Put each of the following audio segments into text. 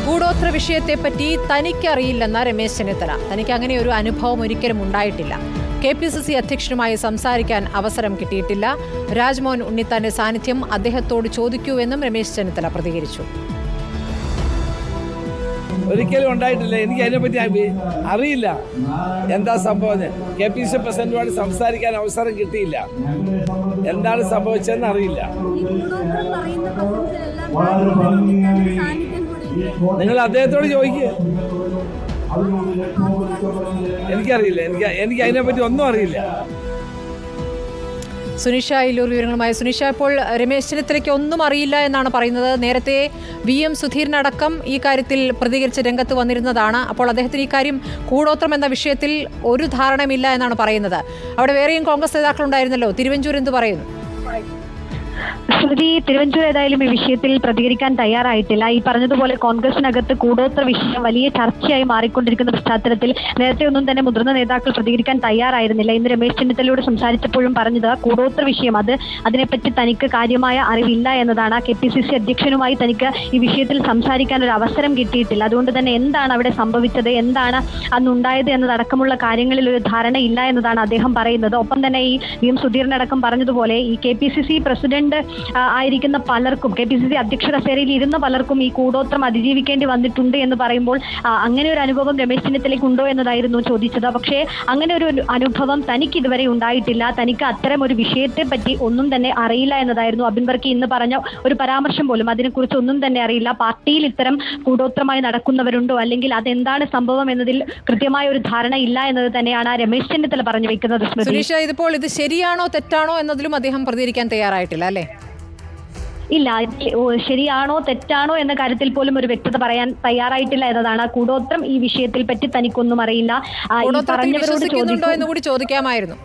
കൂടോത്ര വിഷയത്തെപ്പറ്റി തനിക്കറിയില്ലെന്ന രമേശ് ചെന്നിത്തല തനിക്ക് അങ്ങനെ ഒരു അനുഭവം ഒരിക്കലും ഉണ്ടായിട്ടില്ല കെ പി സി സി അധ്യക്ഷനുമായി സംസാരിക്കാൻ അവസരം കിട്ടിയിട്ടില്ല രാജ്മോഹൻ ഉണ്ണിത്താന്റെ സാന്നിധ്യം അദ്ദേഹത്തോട് ചോദിക്കൂവെന്നും രമേശ് ചെന്നിത്തല പ്രതികരിച്ചു ഒരിക്കലും ഉണ്ടായിട്ടില്ല എനിക്ക് അതിനെപ്പറ്റി അറി- അറിയില്ല എന്താ സംഭവം കെ പി സി പ്രസിഡന്റുമായിട്ട് സംസാരിക്കാൻ അവസരം കിട്ടിയില്ല എന്താണ് സംഭവിച്ചതെന്ന് അറിയില്ല നിങ്ങൾ അദ്ദേഹത്തോട് ചോദിക്കുക എനിക്കറിയില്ല എനിക്ക് എനിക്ക് അതിനെപ്പറ്റി ഒന്നും അറിയില്ല സുനിഷ ഇല്ലൂർ വിവരങ്ങളുമായി സുനിഷ ഇപ്പോൾ രമേശ് ചെന്നിത്തലയ്ക്ക് ഒന്നും അറിയില്ല എന്നാണ് പറയുന്നത് നേരത്തെ വി എം സുധീരനടക്കം ഈ കാര്യത്തിൽ പ്രതികരിച്ച് രംഗത്ത് വന്നിരുന്നതാണ് അപ്പോൾ അദ്ദേഹത്തിന് ഈ കാര്യം കൂടോത്രം എന്ന വിഷയത്തിൽ ഒരു ധാരണയുമില്ല എന്നാണ് പറയുന്നത് അവിടെ വേറെയും കോൺഗ്രസ് നേതാക്കളുണ്ടായിരുന്നല്ലോ തിരുവഞ്ചൂർ എന്ത് പറയുന്നു സ്മൃതി തിരുവഞ്ചൂർ ഏതായാലും ഈ വിഷയത്തിൽ പ്രതികരിക്കാൻ തയ്യാറായിട്ടില്ല ഈ പറഞ്ഞതുപോലെ കോൺഗ്രസിനകത്ത് കൂടോത്ര വിഷയം വലിയ ചർച്ചയായി മാറിക്കൊണ്ടിരിക്കുന്ന പശ്ചാത്തലത്തിൽ നേരത്തെ ഒന്നും തന്നെ മുതിർന്ന നേതാക്കൾ പ്രതികരിക്കാൻ തയ്യാറായിരുന്നില്ല ഇന്ന് രമേശ് ചെന്നിത്തലയോട് സംസാരിച്ചപ്പോഴും പറഞ്ഞത് കൂടോത്ര വിഷയം അത് അതിനെപ്പറ്റി തനിക്ക് കാര്യമായ അറിവില്ല എന്നതാണ് കെ പി സി സി അധ്യക്ഷനുമായി തനിക്ക് ഈ വിഷയത്തിൽ സംസാരിക്കാൻ ഒരു അവസരം കിട്ടിയിട്ടില്ല അതുകൊണ്ട് തന്നെ എന്താണ് അവിടെ സംഭവിച്ചത് എന്താണ് അന്നുണ്ടായത് എന്നതടക്കമുള്ള കാര്യങ്ങളിൽ ഒരു ധാരണയില്ല എന്നതാണ് അദ്ദേഹം പറയുന്നത് ഒപ്പം തന്നെ ഈ വി എം സുധീറിനടക്കം പറഞ്ഞതുപോലെ ഈ K P C C president ആ, ആയിരിക്കുന്ന പലർക്കും കെ പി സി സി അധ്യക്ഷ കസേരയിൽ ഇരുന്ന പലർക്കും ഈ കൂടോത്രം അതിജീവിക്കേണ്ടി വന്നിട്ടുണ്ട് എന്ന് പറയുമ്പോൾ ആ, അങ്ങനെ ഒരു അനുഭവം രമേശ് ചെന്നിത്തലയ്ക്ക് ഉണ്ടോ എന്നതായിരുന്നു ചോദിച്ചത് പക്ഷേ അങ്ങനെ ഒരു അനുഭവം തനിക്ക് ഇതുവരെ ഉണ്ടായിട്ടില്ല തനിക്ക് അത്തരം ഒരു വിഷയത്തെ പറ്റി ഒന്നും തന്നെ അറിയില്ല എന്നതായിരുന്നു അബിൻ വർക്കി ഇന്ന് പറഞ്ഞ ഒരു പരാമർശം പോലും അതിനെക്കുറിച്ച് ഒന്നും തന്നെ അറിയില്ല പാർട്ടിയിൽ ഇത്തരം കൂടോത്രമായി നടക്കുന്നവരുണ്ടോ അല്ലെങ്കിൽ അതെന്താണ് സംഭവം എന്നതിൽ കൃത്യമായ ഒരു ധാരണ ഇല്ല എന്നത് തന്നെയാണ് രമേശ് ചെന്നിത്തല പറഞ്ഞു വെക്കുന്നത് സ്മൃതി സുനീഷ ഇതിപ്പോൾ ഇത് ശരിയാണോ തെറ്റാണോ എന്നതിലും അദ്ദേഹം പ്രതികരിക്കാൻ തയ്യാറായിട്ടില്ല അല്ലേ ഇല്ല ഇതിൽ ഓ, ശരിയാണോ തെറ്റാണോ എന്ന കാര്യത്തിൽ പോലും ഒരു വ്യക്തത പറയാൻ തയ്യാറായിട്ടില്ല എന്നതാണ് കൂടോത്രം ഈ വിഷയത്തിൽ പറ്റി തനിക്കൊന്നും അറിയില്ല ആ, ഈ കൂടോത്രത്തിൽ പറഞ്ഞവരോട് വിശ്വസിക്കുന്നുണ്ടോ ചോദിക്കും എന്ന് കൂടി ചോദിക്കാമായിരുന്നു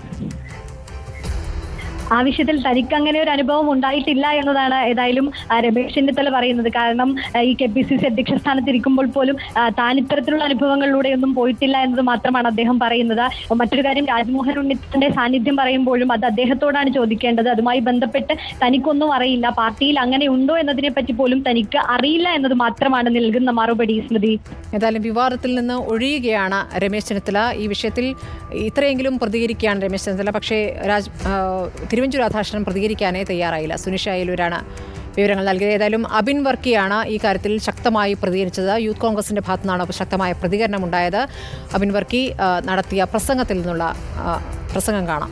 ആ വിഷയത്തിൽ തനിക്ക് അങ്ങനെ ഒരു അനുഭവം ഉണ്ടായിട്ടില്ല എന്നതാണ് ഏതായാലും ആ, രമേശ് ചെന്നിത്തല പറയുന്നത് കാരണം ആ, ഈ കെ പി സി സി അധ്യക്ഷ സ്ഥാനത്ത് ഇരിക്കുമ്പോൾ പോലും ആ, താൻ ഇത്തരത്തിലുള്ള അനുഭവങ്ങളിലൂടെയൊന്നും പോയിട്ടില്ല എന്നത് മാത്രമാണ് അദ്ദേഹം പറയുന്നത് മറ്റൊരു കാര്യം രാജ്മോഹൻ ഉണ്ണിത്തിന്റെ സാന്നിധ്യം പറയുമ്പോഴും അത് അദ്ദേഹത്തോടാണ് ചോദിക്കേണ്ടത് അതുമായി ബന്ധപ്പെട്ട് തനിക്കൊന്നും അറിയില്ല പാർട്ടിയിൽ അങ്ങനെ ഉണ്ടോ എന്നതിനെ പറ്റി പോലും തനിക്ക് അറിയില്ല എന്നത് മാത്രമാണ് നൽകുന്ന മറുപടി സ്മൃതി ഏതായാലും വിവാദത്തിൽ നിന്ന് ഒഴിയുകയാണ് രമേശ് ചെന്നിത്തല ഈ വിഷയത്തിൽ ഇത്രയെങ്കിലും പ്രതികരിക്കുകയാണ് രമേശ് ചെന്നിത്തല പക്ഷേ രാജ് ആ, തിരുവഞ്ചൂർ രാധാകൃഷ്ണൻ പ്രതികരിക്കാനേ തയ്യാറായില്ല സുനിഷ അയലൂരാണ് വിവരങ്ങൾ നൽകിയത് ഏതായാലും അബിൻ വർക്കിയാണ് ഈ കാര്യത്തിൽ ശക്തമായി പ്രതികരിച്ചത് യൂത്ത് കോൺഗ്രസിന്റെ ഭാഗത്തു നിന്നാണ് ശക്തമായ പ്രതികരണം ഉണ്ടായത് അബിൻ വർക്കി ആ, നടത്തിയ പ്രസംഗത്തിൽ നിന്നുള്ള ആ, പ്രസംഗം കാണാം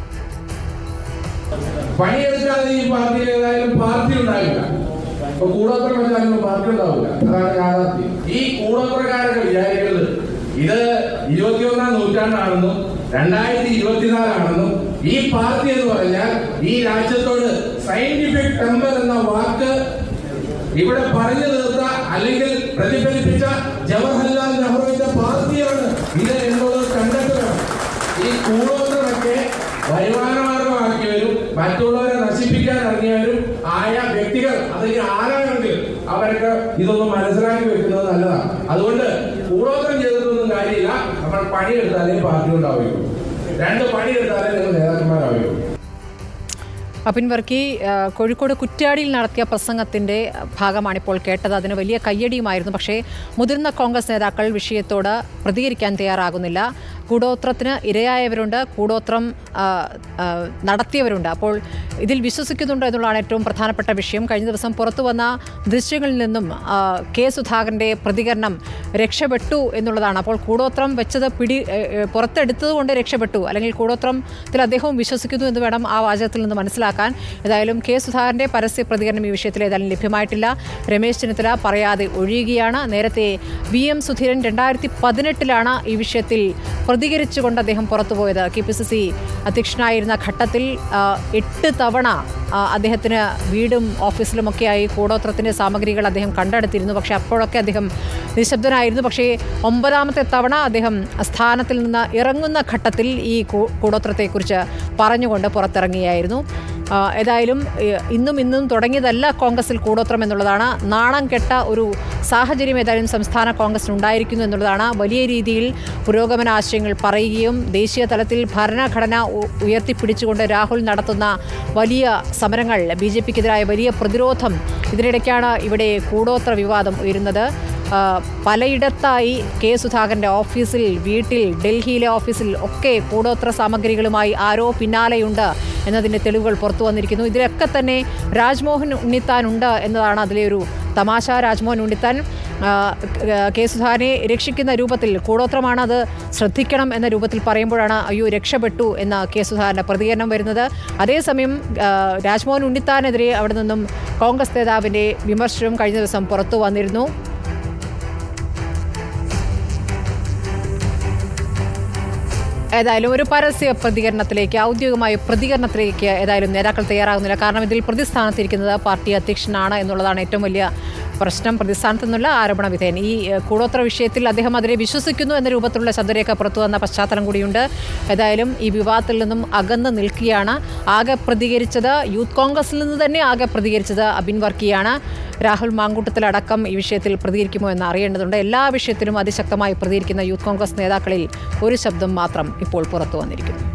പണിയെടുക്കാതെ ഈ പാർട്ടിയിൽ ഏതായാലും പാർട്ടി ഉണ്ടാവില്ല ഇപ്പൊ കൂടോത്രം വെച്ചാലും പാർട്ടി ഉണ്ടാവില്ല അതാണ് യാഥാർത്ഥ്യം ഈ കൂടോത്രക്കാരൊക്കെ വിചാരിക്കുന്നത് ഇത് ഇരുപത്തിയൊന്നാം നൂറ്റാണ്ടാണെന്നും രണ്ടായിരത്തി ഇരുപത്തിനാലാണെന്നും ഈ പാർട്ടി എന്ന് പറഞ്ഞാൽ ഈ രാജ്യത്തോട് സയന്റിഫിക് ടെമ്പർ എന്ന വാക്ക് ഇവിടെ പറഞ്ഞു തീർത്ത അല്ലെങ്കിൽ പ്രതിഫലിപ്പിച്ച ജവഹർലാൽ നെഹ്റുവിന്റെ പാർട്ടിയാണ് ഇത് എന്നുള്ളത് കണ്ടെത്തുകയാണ് ഈ കൂടോത്രമൊക്കെ വരുമാനമാർഗമാക്കിയവരും മറ്റുള്ളവരെ നശിപ്പിക്കാൻ ഇറങ്ങിയവരും ആയ വ്യക്തികൾ അല്ലെങ്കിൽ ആരാണെങ്കിൽ അവർക്ക് ഇതൊന്നും മനസ്സിലാക്കി വെക്കുന്നത് നല്ലതാണ് അതുകൊണ്ട് കൂടോത്രം ചെയ്തിട്ടൊന്നും കാര്യമില്ല നമ്മൾ പണിയെടുത്താലേ പാർട്ടി ഉണ്ടാവുകയുള്ളൂ രണ്ട് പണിയെടുത്താലേ നിങ്ങൾ നേതാക്കന്മാരാവുകയുള്ളൂ അബിൻ വർക്കി ആ, കോഴിക്കോട് കുറ്റ്യാടിയിൽ നടത്തിയ പ്രസംഗത്തിന്റെ ഭാഗമാണിപ്പോൾ കേട്ടത് അതിന് വലിയ കയ്യടിയുമായിരുന്നു പക്ഷേ മുതിർന്ന കോൺഗ്രസ് നേതാക്കൾ വിഷയത്തോട് പ്രതികരിക്കാൻ തയ്യാറാകുന്നില്ല കൂടോത്രത്തിന് ഇരയായവരുണ്ട് കൂടോത്രം ആ, ആ, നടത്തിയവരുണ്ട് അപ്പോൾ ഇതിൽ വിശ്വസിക്കുന്നുണ്ടോ എന്നുള്ളതാണ് ഏറ്റവും പ്രധാനപ്പെട്ട വിഷയം കഴിഞ്ഞ ദിവസം പുറത്തു വന്ന ദൃശ്യങ്ങളിൽ നിന്നും ആ, കെ സുധാകരൻ്റെ പ്രതികരണം രക്ഷപ്പെട്ടു എന്നുള്ളതാണ് അപ്പോൾ കൂടോത്രം വെച്ചത് പിടി ഏ, ഏ, പുറത്തെടുത്തത് കൊണ്ട് രക്ഷപ്പെട്ടു അല്ലെങ്കിൽ കൂടോത്രത്തിൽ അദ്ദേഹവും വിശ്വസിക്കുന്നു എന്ന് വേണം ആ വാചകത്തിൽ നിന്ന് മനസ്സിലാക്കാൻ ഏതായാലും കെ സുധാകരൻ്റെ പരസ്യ പ്രതികരണം ഈ വിഷയത്തിൽ ഏതായാലും ലഭ്യമായിട്ടില്ല രമേശ് ചെന്നിത്തല പറയാതെ ഒഴിയുകയാണ് നേരത്തെ വി എം സുധീരൻ രണ്ടായിരത്തി പതിനെട്ടിലാണ് ഈ വിഷയത്തിൽ പ്രതികരിച്ചുകൊണ്ട് അദ്ദേഹം പുറത്തുപോയത് കെ പി സി സി അധ്യക്ഷനായിരുന്ന ഘട്ടത്തിൽ ആ, എട്ട് തവണ ആ, അദ്ദേഹത്തിന് വീടും ഓഫീസിലുമൊക്കെയായി കൂടോത്രത്തിൻ്റെ സാമഗ്രികൾ അദ്ദേഹം കണ്ടെടുത്തിരുന്നു പക്ഷേ അപ്പോഴൊക്കെ അദ്ദേഹം നിശബ്ദനായിരുന്നു പക്ഷേ ഒമ്പതാമത്തെ തവണ അദ്ദേഹം സ്ഥാനത്തിൽ നിന്ന് ഇറങ്ങുന്ന ഘട്ടത്തിൽ ഈ കൂ- കൂടോത്രത്തെക്കുറിച്ച് പറഞ്ഞുകൊണ്ട് പുറത്തിറങ്ങിയായിരുന്നു ആ, ഏതായാലും ഏ, ഇന്നും ഇന്നും തുടങ്ങിയതല്ല കോൺഗ്രസിൽ കൂടോത്രം എന്നുള്ളതാണ് നാണം കെട്ട ഒരു സാഹചര്യം ഏതായാലും സംസ്ഥാന കോൺഗ്രസിന് ഉണ്ടായിരിക്കുന്നു എന്നുള്ളതാണ് വലിയ രീതിയിൽ പുരോഗമന ആശയങ്ങൾ പറയുകയും ദേശീയ തലത്തിൽ ഭരണഘടന ഉ- ഉയർത്തിപ്പിടിച്ചുകൊണ്ട് രാഹുൽ നടത്തുന്ന വലിയ സമരങ്ങൾ ബി ജെ പിക്കെതിരായ വലിയ പ്രതിരോധം ഇതിനിടയ്ക്കാണ് ഇവിടെ കൂടോത്ര വിവാദം ഉയരുന്നത് ആ, പലയിടത്തായി കെ സുധാകരൻ്റെ ഓഫീസിൽ വീട്ടിൽ ഡൽഹിയിലെ ഓഫീസിൽ ഒക്കെ കൂടോത്ര സാമഗ്രികളുമായി ആരോ പിന്നാലെയുണ്ട് എന്നതിൻ്റെ തെളിവുകൾ പുറത്തു വന്നിരിക്കുന്നു ഇതിലൊക്കെ തന്നെ രാജ്മോഹൻ ഉണ്ണിത്താൻ ഉണ്ട് എന്നതാണ് അതിലെ ഒരു തമാശ രാജ്മോഹൻ ഉണ്ണിത്താൻ ആ, കെ സുധാകരനെ രക്ഷിക്കുന്ന രൂപത്തിൽ കൂടോത്രമാണ് അത് ശ്രദ്ധിക്കണം എന്ന രൂപത്തിൽ പറയുമ്പോഴാണ് അയ്യോ രക്ഷപ്പെട്ടു എന്ന കെ സുധാകരൻ്റെ പ്രതികരണം വരുന്നത് അതേസമയം ആ, രാജ്മോഹൻ ഉണ്ണിത്താനെതിരെ അവിടെ നിന്നും കോൺഗ്രസ് നേതാവിൻ്റെ വിമർശനവും കഴിഞ്ഞ ദിവസം പുറത്തു വന്നിരുന്നു ഏതായാലും ഒരു പരസ്യ പ്രതികരണത്തിലേക്ക് ഔദ്യോഗികമായ പ്രതികരണത്തിലേക്ക് ഏതായാലും നേതാക്കൾ തയ്യാറാകുന്നില്ല കാരണം ഇതിൽ പ്രതിസ്ഥാനത്തിരിക്കുന്നത് പാർട്ടി അധ്യക്ഷനാണ് എന്നുള്ളതാണ് ഏറ്റവും വലിയ പ്രശ്നം പ്രതിസ്ഥാനത്ത് നിന്നുള്ള ആരോപണ വിധേയൻ ഈ ഏഹ്, കൂടോത്ര വിഷയത്തിൽ അദ്ദേഹം അതിനെ വിശ്വസിക്കുന്നു എന്ന രൂപത്തിലുള്ള ശബ്ദരേഖ പുറത്തു വന്ന പശ്ചാത്തലം കൂടിയുണ്ട് ഏതായാലും ഈ വിവാദത്തിൽ നിന്നും അകന്ന് നിൽക്കുകയാണ് ആകെ പ്രതികരിച്ചത് യൂത്ത് കോൺഗ്രസിൽ നിന്ന് തന്നെ ആകെ പ്രതികരിച്ചത് അബിൻ വർക്കിയാണ് രാഹുൽ മാങ്കൂട്ടത്തിലടക്കം ഈ വിഷയത്തിൽ പ്രതികരിക്കുമോ എന്ന് അറിയേണ്ടതുണ്ട് എല്ലാ വിഷയത്തിലും അതിശക്തമായി പ്രതികരിക്കുന്ന യൂത്ത് കോൺഗ്രസ് നേതാക്കളിൽ ഒരു ശബ്ദം മാത്രം ഇപ്പോൾ പുറത്തു വന്നിരിക്കുന്നു